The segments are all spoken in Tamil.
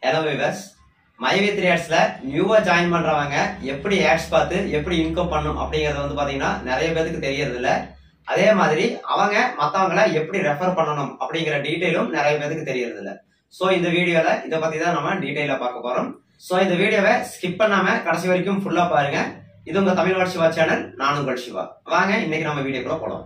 ஹலோ விவர்ஸ் மைவே த்ரீ ஆட்ஸ்ல நியூவா ஜாயின் பண்றவங்க எப்படி ஆட்ஸ் பார்த்து எப்படி இன்கம் பண்ணும் அப்படிங்கறது வந்து பாத்தீங்கன்னா நிறைய பேருக்கு தெரியறது இல்ல அதே மாதிரி அவங்க மத்தவங்கள எப்படி ரெஃபர் பண்ணணும் அப்படிங்கிற டீடைலும் நிறைய பேருக்கு தெரியறது இல்ல சோ இந்த வீடியோல இத பத்தி தான் நம்ம டீடைலா பார்க்க போறோம் சோ இந்த வீடியோவை ஸ்கிப் பண்ணாம கடைசி வரைக்கும் ஃபுல்லா பாருங்க இது உங்க தமிழ் வாட் சிவா சேனல் நானும் உங்கள் சிவா வாங்க இன்னைக்கு நம்ம வீடியோக்குள்ள போலாம்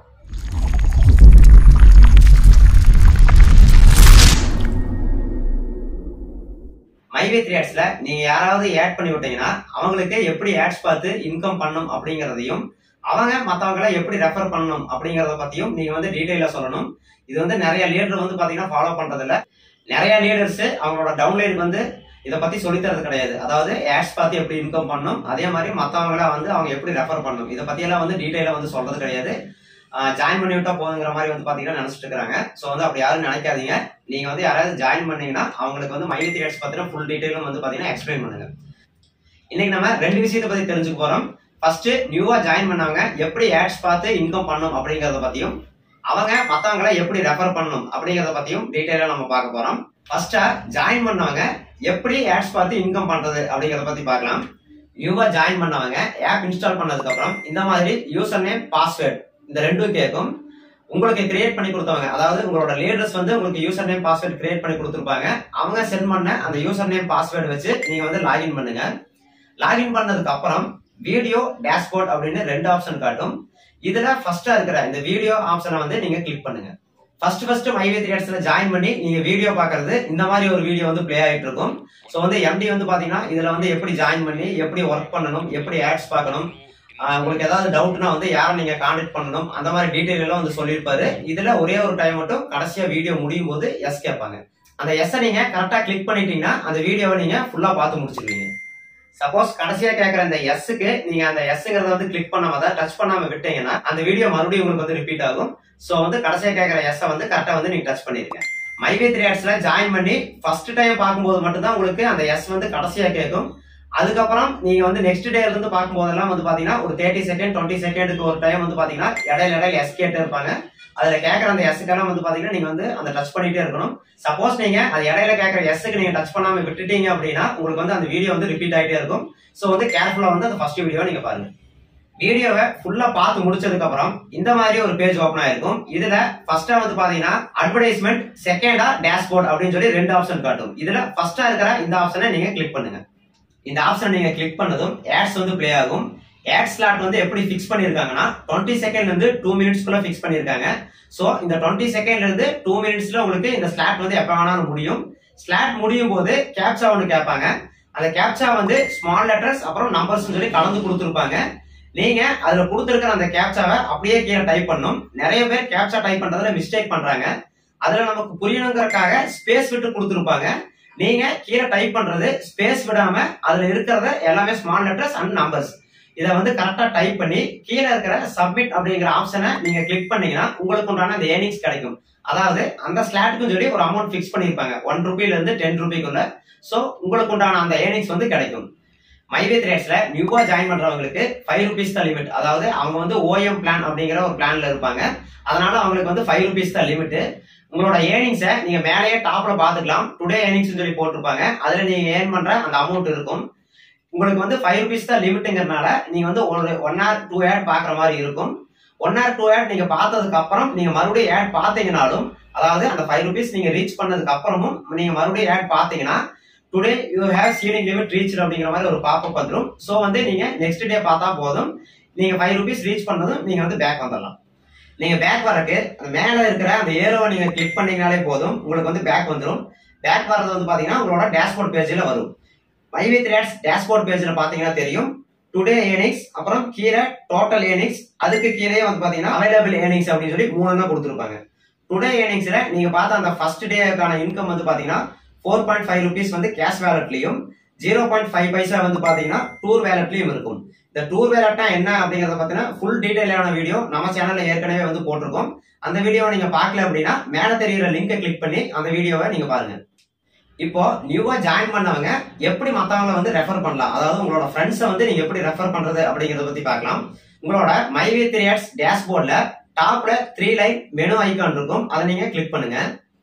மைவே த்ரீ ஆட்ஸ்ல நீங்க யாராவது ஆட் பண்ணி விட்டீங்கன்னா அவங்களுக்கு எப்படி ஆட்ஸ் பார்த்து இன்கம் பண்ணணும் அப்படிங்கறதையும் அவங்க மத்தவங்கள எப்படி ரெஃபர் பண்ணணும் அப்படிங்கறத பத்தியும் நீங்க வந்து டீடைலா சொல்லணும் இது வந்து நிறைய லீடர் வந்து பாத்தீங்கன்னா ஃபாலோ பண்றது இல்ல நிறைய லீடர்ஸ் அவங்களோட டவுன்லைனுக்கு வந்து இதை பத்தி சொல்லித் தரது கிடையாது அதாவது ஆட்ஸ் பார்த்து எப்படி இன்கம் பண்ணணும் அதே மாதிரி மத்தவங்கள வந்து அவங்க எப்படி ரெஃபர் பண்ணணும் இதை பத்தி எல்லாம் வந்து டீடைலா வந்து சொல்றது கிடையாது ஜாயின் பண்ணி விட்டா போதுங்கிற மாதிரி வந்து பாத்தீங்கன்னா நினைச்சிட்டு இருக்காங்க சோ வந்து அப்படி யாரும் நினைக்காதீங்க நீங்க வந்து யாராவது ஜாயின் பண்ணீங்கன்னா அவங்களுக்கு வந்து மைலி த்ரீ பத்தின ஃபுல் டீடைலும் வந்து பாத்தீங்கன்னா எக்ஸ்பிளைன் பண்ணுங்க இன்னைக்கு நம்ம ரெண்டு விஷயத்தை பத்தி தெரிஞ்சுக்க போறோம் ஃபர்ஸ்ட் நியூவா ஜாயின் பண்ணவங்க எப்படி ஆட்ஸ் பார்த்து இன்கம் பண்ணணும் அப்படிங்கறத பத்தியும் அவங்க மத்தவங்கள எப்படி ரெஃபர் பண்ணணும் அப்படிங்கறத பத்தியும் டீடைலா நம்ம பார்க்க போறோம் ஃபர்ஸ்டா ஜாயின் பண்ணவங்க எப்படி ஆட்ஸ் பார்த்து இன்கம் பண்றது அப்படிங்கறத பத்தி பார்க்கலாம் நியூவா ஜாயின் பண்ணவங்க ஆப் இன்ஸ்டால் பண்ணதுக்கு அப்புறம் இந்த மாதிரி யூசர் நேம் பாஸ்வேர்ட் இந்த ரெண்டும் கேட்கும் உங்களுக்கு கிரியேட் பண்ணி கொடுத்தவங்க அதாவது உங்களோட லீடர்ஸ் வந்து உங்களுக்கு யூசர் நேம் பாஸ்வேர்ட் கிரியேட் பண்ணி கொடுத்துருப்பாங்க அவங்க சென்ட் பண்ண அந்த யூசர் நேம் பாஸ்வேர்டு வச்சு நீங்க வந்து லாகின் பண்ணுங்க லாகின் பண்ணதுக்கு அப்புறம் வீடியோ டேஷ்போர்ட் அப்படின்னு ரெண்டு ஆப்ஷன் காட்டும் இதுல ஃபர்ஸ்டா இருக்கிற இந்த வீடியோ ஆப்ஷனை வந்து நீங்க கிளிக் பண்ணுங்க ஃபர்ஸ்ட் ஃபர்ஸ்ட் மைவே த்ரீட்ஸ்ல ஜாயின் பண்ணி நீங்க வீடியோ பாக்குறது இந்த மாதிரி ஒரு வீடியோ வந்து ப்ளே ஆயிட்டு இருக்கும் ஸோ வந்து எம்டி வந்து பாத்தீங்கன்னா இதுல வந்து எப்படி ஜாயின் பண்ணி எப்படி ஒர்க் பண்ணணும் எப்படி ஆட்ஸ் பார்க்கணும் ஆஹ் உங்களுக்கு ஏதாவது டவுட்னா வந்து யாரை நீங்க கான்டாக்ட் பண்ணணும் அந்த மாதிரி டீடைல் எல்லாம் வந்து சொல்லியிருப்பாரு இதுல ஒரே ஒரு டைம் மட்டும் கடைசியா வீடியோ முடியும் போது எஸ் கேட்பாங்க அந்த எஸ் நீங்க கரெக்டா கிளிக் பண்ணிட்டீங்கன்னா அந்த வீடியோவை நீங்க ஃபுல்லா பார்த்து முடிச்சிருவீங்க சப்போஸ் கடைசியா கேட்கற அந்த எஸ்க்கு நீங்க அந்த எஸ்ங்கிறத வந்து கிளிக் பண்ணாம தான் டச் பண்ணாம விட்டீங்கன்னா அந்த வீடியோ மறுபடியும் உங்களுக்கு வந்து ரிப்பீட் ஆகும் சோ வந்து கடைசியா கேட்கற எஸ் வந்து கரெக்டா வந்து நீங்க டச் பண்ணிருங்க மைவே த்ரீ ஆட்ஸ்ல ஜாயின் பண்ணி ஃபர்ஸ்ட் டைம் பார்க்கும்போது மட்டும்தான் உங்களுக்கு அந்த எஸ் வந்து கடைசியா கேட்கும் அதுக்கப்புறம் நீங்க வந்து நெக்ஸ்ட் டேல இருந்து பார்க்கும்போதெல்லாம் வந்து பாத்தீங்கன்னா ஒரு தேர்ட்டி செகண்ட் டுவெண்ட்டி செகண்டுக்கு ஒரு டைம் வந்து பாத்தீங்கன்னா இடையில இடையில எஸ் கேட்டு இருப்பாங்க அதுல கேட்கற அந்த எஸ்ஸுக்கெல்லாம் வந்து பாத்தீங்கன்னா நீங்க வந்து அந்த டச் பண்ணிட்டே இருக்கணும் சப்போஸ் நீங்க அது இடையில கேட்கற எஸ்ஸுக்கு நீங்க டச் பண்ணாம விட்டுட்டீங்க அப்படின்னா உங்களுக்கு வந்து அந்த வீடியோ வந்து ரிப்பீட் ஆயிட்டே இருக்கும் சோ வந்து கேர்ஃபுல்லா வந்து அந்த ஃபர்ஸ்ட் வீடியோ நீங்க பாருங்க வீடியோவை ஃபுல்லா பார்த்து முடிச்சதுக்கு அப்புறம் இந்த மாதிரி ஒரு பேஜ் ஓபன் ஆயிருக்கும் இதுல ஃபர்ஸ்டா வந்து பாத்தீங்கன்னா அட்வர்டைஸ்மெண்ட் செகண்டா டேஷ்போர்ட் அப்படின்னு சொல்லி ரெண்டு ஆப்ஷன் காட்டும் இதுல ஃபர்ஸ்டா இருக்கிற இந்த ஆப்ஷனை நீங்க கிளிக் பண்ணுங்க இந்த ஆப்ஷன் நீங்க கிளிக் பண்ணதும் ஆட்ஸ் வந்து ப்ளே ஆகும் ஆட் ஸ்லாட் வந்து எப்படி ஃபிக்ஸ் பண்ணிருக்காங்கன்னா டுவெண்ட்டி செகண்ட்ல இருந்து டூ மினிட்ஸ்க்குள்ள ஃபிக்ஸ் பண்ணிருக்காங்க சோ இந்த டுவெண்ட்டி செகண்ட்ல இருந்து டூ மினிட்ஸ்ல உங்களுக்கு இந்த ஸ்லாட் வந்து எப்ப வேணாலும் முடியும் ஸ்லாட் முடியும் போது கேப்சா ஒன்று கேட்பாங்க அந்த கேப்சா வந்து ஸ்மால் லெட்டர்ஸ் அப்புறம் நம்பர்ஸ் சொல்லி கலந்து கொடுத்துருப்பாங்க நீங்க அதுல கொடுத்துருக்கிற அந்த கேப்சாவை அப்படியே கீழே டைப் பண்ணும் நிறைய பேர் கேப்சா டைப் பண்றதுல மிஸ்டேக் பண்றாங்க அதுல நமக்கு புரியணுங்கிறதுக்காக ஸ்பேஸ் விட்டு கொடுத்துருப்பாங்க நீங்க கீழே டைப் பண்றது ஸ்பேஸ் விடாம அதுல இருக்கிறத எல்லாமே ஸ்மால் லெட்டர்ஸ் அண்ட் நம்பர்ஸ் இதை வந்து கரெக்டா டைப் பண்ணி கீழே இருக்கிற சப்மிட் அப்படிங்கிற ஆப்ஷனை நீங்க கிளிக் பண்ணீங்கன்னா உங்களுக்கு உண்டான அந்த ஏர்னிங்ஸ் கிடைக்கும் அதாவது அந்த ஸ்லாட்டுக்கும் சொல்லி ஒரு அமௌண்ட் ஃபிக்ஸ் பண்ணிருப்பாங்க ஒன் ருபில இருந்து டென் ருபிக்குள்ள சோ உங்களுக்கு உண்டான அந்த ஏர்னிங்ஸ் வந்து கிடைக்கும் மைவே த்ரேட்ஸ்ல நியூவா ஜாயின் பண்றவங்களுக்கு ஃபைவ் ருபீஸ் தான் லிமிட் அதாவது அவங்க வந்து ஓஎம் பிளான் அப்படிங்கிற ஒரு பிளான்ல இருப்பாங்க அதனால அவங்களுக்கு வந்து ஃபைவ் ருபீஸ் தான் லிமிட் உங்களோட ஏர்னிங்ஸை நீங்க மேலேயே டாப்ல பாத்துக்கலாம் டுடே ஏர்னிங்ஸ் சொல்லி போட்டிருப்பாங்க அதுல நீங்க ஏர்ன் பண்ற அந்த அமௌண்ட் இருக்கும் உங்களுக்கு வந்து ஃபைவ் ருபீஸ் தான் லிமிட்டுங்கிறனால நீங்க வந்து ஒரு ஒன் ஆர் டூ ஆட் பாக்குற மாதிரி இருக்கும் ஒன் ஆர் டூ ஆட் நீங்க பார்த்ததுக்கு அப்புறம் நீங்க மறுபடியும் ஆட் பார்த்தீங்கனாலும் அதாவது அந்த ஃபைவ் ருபீஸ் நீங்க ரீச் பண்ணதுக்கு அப்புறமும் நீங்க மறுபடியும் ஆட் பார்த்தீங்கன்னா today you have ceiling limit reach அப்படிங்கிற மாதிரி ஒரு பாப்பப் வந்துடும் ஸோ வந்து நீங்க நெக்ஸ்ட் டே பார்த்தா போதும் நீங்க ஃபைவ் ருபீஸ் ரீச் பண்ணதும் நீங்க வந்து பேக் வந்துடலாம் நீங்க பேக் வரக்கு அந்த மேல இருக்கிற அந்த ஏரோவை நீங்க கிளிக் பண்ணீங்கனாலே போதும் உங்களுக்கு வந்து பேக் வந்துடும் பேக் வர்றது வந்து பாத்தீங்கன்னா உங்களோட டேஷ்போர்ட் பேஜ்ல வரும் மைவே த்ரேட்ஸ் டேஷ்போர்ட் பேஜ்ல பாத்தீங்கன்னா தெரியும் டுடே ஏர்னிங்ஸ் அப்புறம் கீழே டோட்டல் ஏர்னிங்ஸ் அதுக்கு கீழே வந்து பாத்தீங்கன்னா அவைலபிள் ஏர்னிங்ஸ் அப்படின்னு சொல்லி மூணு தான் கொடுத்துருப்பாங்க டுடே ஏர்னிங்ஸ்ல நீங்க பார்த்த அந்த ஃபர்ஸ்ட் டேக்கான இன்கம் வந்து பாத்தீங்கன்னா ஃபோர் பாயிண்ட் ஃபைவ் ருபீஸ் வந்து கேஷ் வேலட்லயும் ஜீரோ பாயிண்ட் ஃபைவ் பைசா வந்து பாத்தீங்கன்னா டூர் வேலட்லயும் இருக்கும் இந்த டூர் வேலட்னா என்ன அப்படிங்கறத பாத்தீங்கன்னா ஃபுல் டீடைலான வீடியோ நம்ம சேனல்ல ஏற்கனவே வந்து போட்டிருக்கோம் அந்த வீடியோவை நீங்க பார்க்கல அப்படின்னா மேல தெரியுற லிங்கை கிளிக் பண்ணி அந்த வீடியோவை நீங்க பாருங்க இப்போ நியூவா ஜாயின் பண்ணவங்க எப்படி மத்தவங்களை வந்து ரெஃபர் பண்ணலாம் அதாவது உங்களோட ஃப்ரெண்ட்ஸை வந்து நீங்க எப்படி ரெஃபர் பண்றது அப்படிங்கறத பத்தி பார்க்கலாம் உங்களோட மைவே த்ரீ ஆட்ஸ் டேஷ்போர்ட்ல டாப்ல த்ரீ லைன் மெனு ஐக்கான் இருக்கும் அதை நீங்க கிளிக் பண்ணுங்க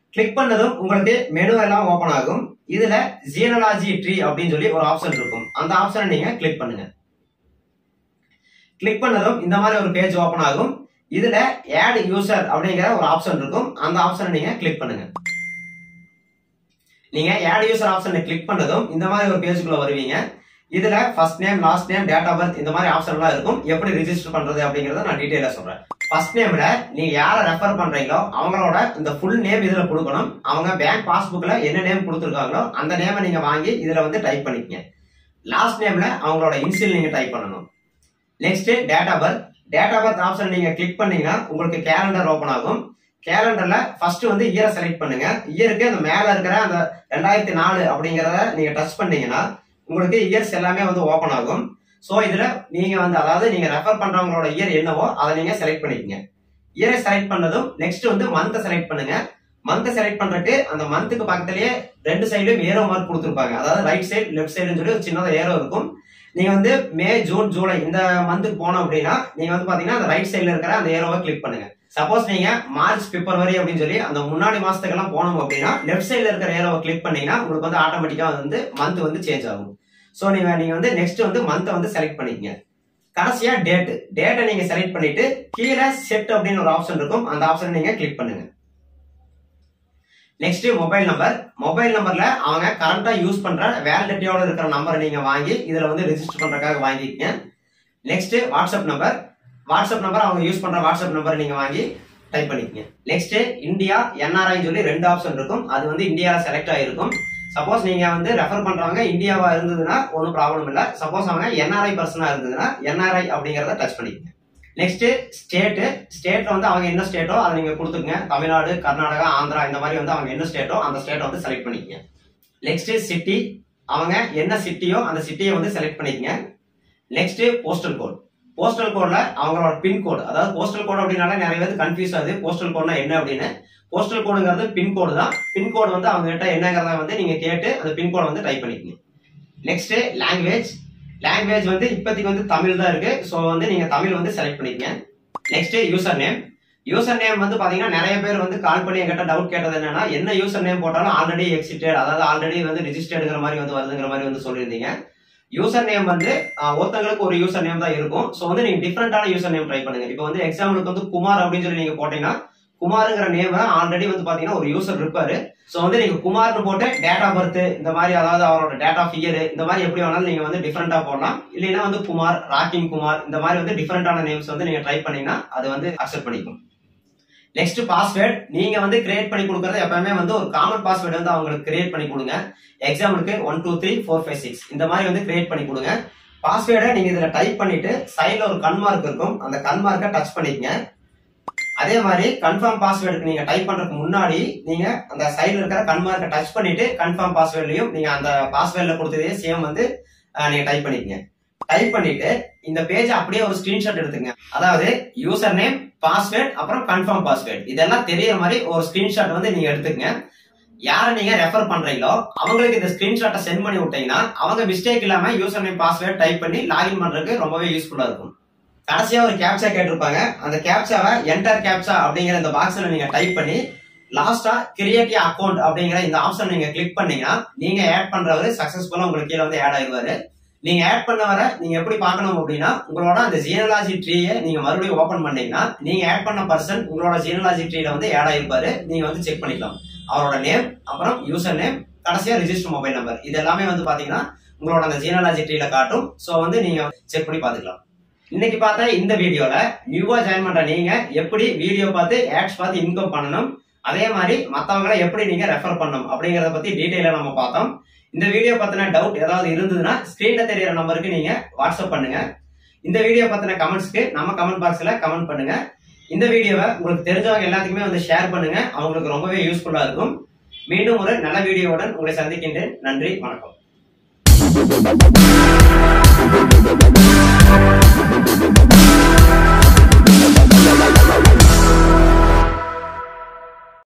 கிளிக் பண்ணதும் உங்களுக்கு மெனு எல்லாம் ஓபன் ஆகும் இதுல ஜீனலாஜி ட்ரீ அப்படின்னு சொல்லி ஒரு ஆப்ஷன் இருக்கும் அந்த ஆப்ஷனை நீங்க கிளிக் பண்ணுங்க கிளிக் பண்ணதும் இந்த மாதிரி ஒரு பேஜ் ஓபன் ஆகும் இதுல ஆட் யூசர் அப்படிங்கிற ஒரு ஆப்ஷன் இருக்கும் அந்த ஆப்ஷனை நீங்க கிளிக் பண்ணுங்க நீங்க ஆட் யூசர் ஆப்ஷனை கிளிக் பண்ணதும் இந்த மாதிரி ஒரு பேஜுக்குள்ள வருவீங்க இதுல first name last name date of birth இந்த மாதிரி ஆப்ஷன் எல்லாம் இருக்கும் எப்படி ரிஜிஸ்டர் பண்றது அப்படிங்கறத நான் டீடைலா சொல்றேன் ஃபர்ஸ்ட் நேம்ல நீங்க யாரை ரெஃபர் பண்றீங்களோ அவங்களோட இந்த ஃபுல் நேம் இதுல கொடுக்கணும் அவங்க பேங்க் பாஸ்புக்ல என்ன நேம் கொடுத்துருக்காங்களோ அந்த நேமை நீங்க வாங்கி இதுல வந்து டைப் பண்ணிக்கங்க லாஸ்ட் நேம்ல அவங்களோட இன்சியல் நீங்க டைப் பண்ணணும் next date of birth date of birth option நீங்க கிளிக் பண்ணீங்கன்னா உங்களுக்கு கேலண்டர் ஓபன் ஆகும் கேலண்டர்ல ஃபர்ஸ்ட் வந்து இயரை செலக்ட் பண்ணுங்க இயருக்கு அந்த மேல இருக்கிற அந்த ரெண்டாயிரத்தி நாலு அப்படிங்கறத நீங்க டச் பண்ணீங்கன்னா உங்களுக்கு இயர்ஸ் எல்லாமே வந்து ஓபன் ஆகும் சோ இதுல நீங்க வந்து அதாவது நீங்க ரெஃபர் பண்றவங்களோட இயர் என்னவோ அதை நீங்க செலக்ட் பண்ணிக்கங்க இயரை செலக்ட் பண்ணதும் நெக்ஸ்ட் வந்து மந்த் செலக்ட் பண்ணுங்க மந்த் செலக்ட் பண்றதுக்கு அந்த மந்த்துக்கு பக்கத்துலயே ரெண்டு சைடுலயும் ஏரோ மார்க் கொடுத்துருப்பாங்க அதாவது ரைட் சைடு லெஃப்ட் சைடுன்னு சொல்லி ஒரு சின்னதா ஏரோ இருக்கும் நீங்க வந்து மே ஜூன் ஜூலை இந்த மந்த்துக்கு போனோம் அப்படின்னா நீங்க வந்து பாத்தீங்கன்னா அந்த ரைட் சைடுல இருக்கிற அந்த ஏரோவை கிளிக் பண்ணுங்க சப்போஸ் நீங்க மார்ச் பிப்ரவரி அப்படின்னு சொல்லி அந்த முன்னாடி மாசத்துக்கு எல்லாம் போனோம் அப்படின்னா லெஃப்ட் சைடுல இருக்கிற ஏரோவை கிளிக் பண்ணீங்கன்னா உங்களுக்கு வந்து ஆட்டோமேட்டிக்கா வந்து மந்த் வந்து சேஞ்ச் ஆகும் சோ நீங்க நீங்க வந்து நெக்ஸ்ட் வந்து மந்த்தை வந்து செலக்ட் பண்ணிக்கங்க கடைசியா டேட் டேட்டை நீங்க செலக்ட் பண்ணிட்டு கீழே செட் அப்படின்னு ஒரு ஆப்ஷன் இருக்கும் அந்த ஆப்ஷனை நீங்க கிளிக் பண்ணுங்க நெக்ஸ்ட் மொபைல் நம்பர் மொபைல் நம்பர்ல அவங்க கரண்டா யூஸ் பண்ற வேலிடிட்டியோட இருக்கிற நம்பரை நீங்க வாங்கி இதுல வந்து ரெஜிஸ்டர் பண்றதுக்காக வாங்கிக்கங்க next WhatsApp number WhatsApp number அவங்க யூஸ் பண்ற வாட்ஸ்அப் நம்பர் நீங்க வாங்கி டைப் பண்ணிக்கங்க நெக்ஸ்ட் இந்தியா என்ஆர்ஐ சொல்லி ரெண்டு ஆப்ஷன் இருக்கும் அது வந்து இந்தியாவில் செலக்ட் ஆயிருக்கும் சப்போஸ் நீங்க வந்து ரெஃபர் பண்றவங்க இந்தியாவா இருந்ததுன்னா ஒன்றும் ப்ராப்ளம் இல்லை சப்போஸ் அவங்க என்ஆர்ஐ பர்சனா இருந்ததுன்னா என்ஆர்ஐ அப்படிங்கறத டச் பண்ணிக்கங்க நெக்ஸ்ட் ஸ்டேட்டு ஸ்டேட்ல வந்து அவங்க என்ன ஸ்டேட்டோ அதை நீங்க கொடுத்துக்கங்க தமிழ்நாடு கர்நாடகா ஆந்திரா இந்த மாதிரி வந்து அவங்க என்ன ஸ்டேட்டோ அந்த ஸ்டேட்டை வந்து செலக்ட் பண்ணிக்கங்க நெக்ஸ்ட் சிட்டி அவங்க என்ன சிட்டியோ அந்த சிட்டியை வந்து செலக்ட் பண்ணிக்கங்க நெக்ஸ்ட் போஸ்டல் கோட் போஸ்டல் கோட்ல அவங்களோட பின் கோடு அதாவது போஸ்டல் கோட் அப்படின்னால நிறைய பேருக்கு கன்ஃபியூஸ் ஆகுது போஸ்டல் கோட்னா என்ன அப்படின்னு போஸ்டல் கோடுங்கிறது பின் கோடு தான் பின் கோடு வந்து அவங்க கிட்ட என்னங்கிறத வந்து நீங்க கேட்டு அந்த பின் கோடை வந்து டைப் பண்ணிக்கங்க நெக்ஸ்ட் லாங்குவேஜ் லாங்குவேஜ் வந்து இப்போதைக்கு வந்து தமிழ் தான் இருக்கு ஸோ வந்து நீங்க தமிழ் வந்து செலக்ட் பண்ணிக்கங்க next user name user name வந்து பாத்தீங்கன்னா நிறைய பேர் வந்து கால் பண்ணி என்கிட்ட டவுட் கேட்டது என்னன்னா என்ன யூசர் நேம் போட்டாலும் ஆல்ரெடி எக்ஸிட்டட் அதாவது ஆல்ரெடி வந்து ரிஜிஸ்டர்டுங்கிற மாதிரி வந்து வருதுங்கிற மாதிரி வந்து சொல்லியிருந்தீங்க யூசர் நேம் வந்து ஆஹ், ஒருத்தங்களுக்கு ஒரு யூசர் நேம் தான் இருக்கும் ஸோ வந்து நீங்க டிஃப்ரெண்டான யூசர் நேம் ட்ரை பண்ணுங்க இப்போ வந்து எக்ஸாம்பிளுக்கு வந்து குமார் அப்படின்னு சொல்லி நீங்க போட்டீங்கன்னா குமாருங்கிற நேம் ஆல்ரெடி வந்து பாத்தீங்கன்னா ஒரு யூசர் இருப்பாரு ஸோ வந்து நீங்க குமார்னு போட்டு டேட் ஆஃப் பர்த் இந்த மாதிரி அதாவது அவரோட டேட் ஆஃப் இயர் இந்த மாதிரி எப்படி வேணாலும் நீங்க வந்து டிஃப்ரெண்டா போடலாம் இல்லைன்னா வந்து குமார் ராக்கிங் குமார் இந்த மாதிரி வந்து டிஃப்ரெண்டான நேம்ஸ் வந்து நீங்க ட்ரை பண்ணீங்கன்னா அது வந்து அக்செப்ட் பண்ணிக்கும் நெக்ஸ்ட் பாஸ்வேர்ட் நீங்க வந்து கிரியேட் பண்ணி கொடுக்கறது எப்பவுமே வந்து ஒரு காமன் பாஸ்வேர்டு வந்து அவங்களுக்கு கிரியேட் பண்ணி கொடுங்க எக்ஸாம்பிளுக்கு one two three four five six இந்த மாதிரி வந்து கிரியேட் பண்ணி கொடுங்க பாஸ்வேர்டை நீங்க இதுல டைப் பண்ணிட்டு சைட்ல ஒரு கண் மார்க் இருக்கும் அந்த கண் மார்க்கை டச் பண்ணிக்கங்க அதே மாதிரி கன்ஃபார்ம் பாஸ்வேர்டுக்கு நீங்க டைப் பண்றதுக்கு முன்னாடி நீங்க அந்த சைடுல இருக்கிற கண் மார்க்கை டச் பண்ணிட்டு கன்ஃபார்ம் பாஸ்வேர்ட்லயும் நீங்க அந்த பாஸ்வேர்ட்ல கொடுத்ததே சேம் வந்து அஹ், நீங்க டைப் பண்ணிக்கங்க டைப் பண்ணிட்டு இந்த பேஜ் அப்படியே ஒரு ஸ்கிரீன்ஷாட் எடுத்துங்க அதாவது யூசர் நேம் பாஸ்வேர்ட் அப்புறம் கன்ஃபார்ம் பாஸ்வேர்ட் இதெல்லாம் தெரியற மாதிரி ஒரு ஸ்கிரீன்ஷாட் வந்து நீங்க எடுத்துக்கங்க யாரை நீங்க ரெஃபர் பண்றீங்களோ அவங்களுக்கு இந்த ஸ்கிரீன்ஷாட்டை சென்ட் பண்ணி விட்டீங்கன்னா அவங்க மிஸ்டேக் இல்லாம யூசர் நேம் பாஸ்வேர்ட் டைப் பண்ணி லாகின் பண்றதுக்கு ரொம்பவே யூஸ்ஃபுல்லா இருக்கும் கடைசியா ஒரு கேப்சா கேட்டிருப்பாங்க அந்த கேப்சாவை என்டர் கேப்சா அப்படிங்கிற இந்த பாக்ஸ்ல நீங்க டைப் பண்ணி லாஸ்டா கிரியேட் அக்கௌண்ட் அப்படிங்கிற இந்த ஆப்ஷன் நீங்க கிளிக் பண்ணீங்கன்னா நீங்க ஆட் பண்றவரு சக்சஸ்ஃபுல்லா உங்களுக்கு கீழே வந்து ஆட் ஆயிடுவாரு நீங்க ஆட் பண்ணவரை நீங்க எப்படி பார்க்கணும் அப்படின்னா உங்களோட அந்த ஜீனலாஜி ட்ரீயை நீங்க மறுபடியும் ஓபன் பண்ணீங்கன்னா நீங்க ஆட் பண்ண பர்சன் உங்களோட ஜீனலாஜி ட்ரீல வந்து ஆட் ஆயிருப்பாரு நீங்க வந்து செக் பண்ணிக்கலாம் அவரோட நேம் அப்புறம் யூசர் நேம் கடைசியா ரிஜிஸ்டர் மொபைல் நம்பர் இது எல்லாமே வந்து பாத்தீங்கன்னா உங்களோட அந்த ஜீனலாஜி ட்ரீல காட்டும் சோ வந்து நீங்க செக் பண்ணி பாத்துக்கலாம் இன்னைக்கு பார்த்த இந்த வீடியோல நியூவா ஜாயின் பண்ற நீங்க எப்படி வீடியோ பார்த்து ஆட்ஸ் பார்த்து இன்கம் பண்ணணும் அதே மாதிரி மத்தவங்களை எப்படி நீங்க ரெஃபர் பண்ணணும் அப்படிங்கறத பத்தி டீடைலா நம்ம பார்த்தோம் இந்த வீடியோ பத்தின டவுட் ஏதாவது இருந்ததுன்னா ஸ்கிரீன்ல தெரியற நம்பருக்கு நீங்க வாட்ஸ்அப் பண்ணுங்க இந்த வீடியோ பத்தின கமெண்ட்ஸ்க்கு நம்ம கமெண்ட் பாக்ஸ்ல கமெண்ட் பண்ணுங்க இந்த வீடியோவை உங்களுக்கு தெரிஞ்சவங்க எல்லாத்துக்குமே வந்து ஷேர் பண்ணுங்க அவங்களுக்கு ரொம்பவே யூஸ்ஃபுல்லா இருக்கும் மீண்டும் ஒரு நல்ல வீடியோவுடன் உங்களை சந்திக்கின்றேன் நன்றி வணக்கம்